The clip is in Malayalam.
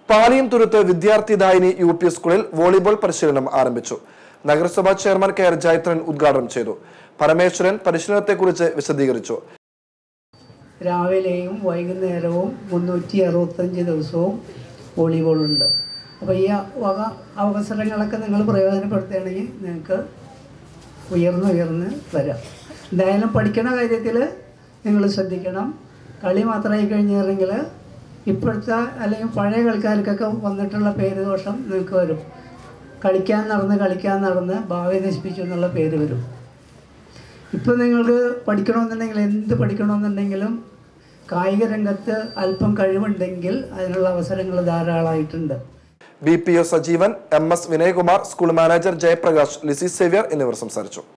പാലിയം തുരുത്ത് വിദ്യാർത്ഥിദായിനി യു പി സ്കൂളിൽ വോളിബോൾ പരിശീലനം ആരംഭിച്ചു നഗരസഭാ ചെയർമാൻ കെ ആർ ജയത്രൻ ഉദ്ഘാടനം ചെയ്തു പരമേശ്വരൻ പരിശീലനത്തെക്കുറിച്ച് വിശദീകരിച്ചു രാവിലെയും വൈകുന്നേരവും മുന്നൂറ്റി അറുപത്തഞ്ച് ദിവസവും വോളിബോളുണ്ട് അപ്പോൾ ഈ വക അവസരങ്ങളൊക്കെ നിങ്ങൾ പ്രയോജനപ്പെടുത്തുകയാണെങ്കിൽ നിങ്ങൾക്ക് ഉയർന്ന് ഉയർന്ന് വരാം എന്തായാലും പഠിക്കണ കാര്യത്തിൽ നിങ്ങൾ ശ്രദ്ധിക്കണം കളി മാത്രമായി കഴിഞ്ഞിട്ടുണ്ടെങ്കിൽ ഇപ്പോഴത്തെ അല്ലെങ്കിൽ പഴയ കളിക്കാർക്കൊക്കെ വന്നിട്ടുള്ള പേര് ദോഷം നിങ്ങൾക്ക് വരും കളിക്കാൻ നടന്ന് കളിക്കാൻ നടന്ന് ഭാവി നശിപ്പിച്ചു എന്നുള്ള പേര് വരും ഇപ്പം നിങ്ങൾക്ക് പഠിക്കണമെന്നുണ്ടെങ്കിൽ എന്ത് പഠിക്കണമെന്നുണ്ടെങ്കിലും കായിക രംഗത്ത് അല്പം കഴിവുണ്ടെങ്കിൽ അതിനുള്ള അവസരങ്ങൾ ധാരാളമായിട്ടുണ്ട് B P O Sajeevan M S Vinayakumar school manager Jayaprakash Lizy Xavier എന്നിവർ സംസാരിച്ചു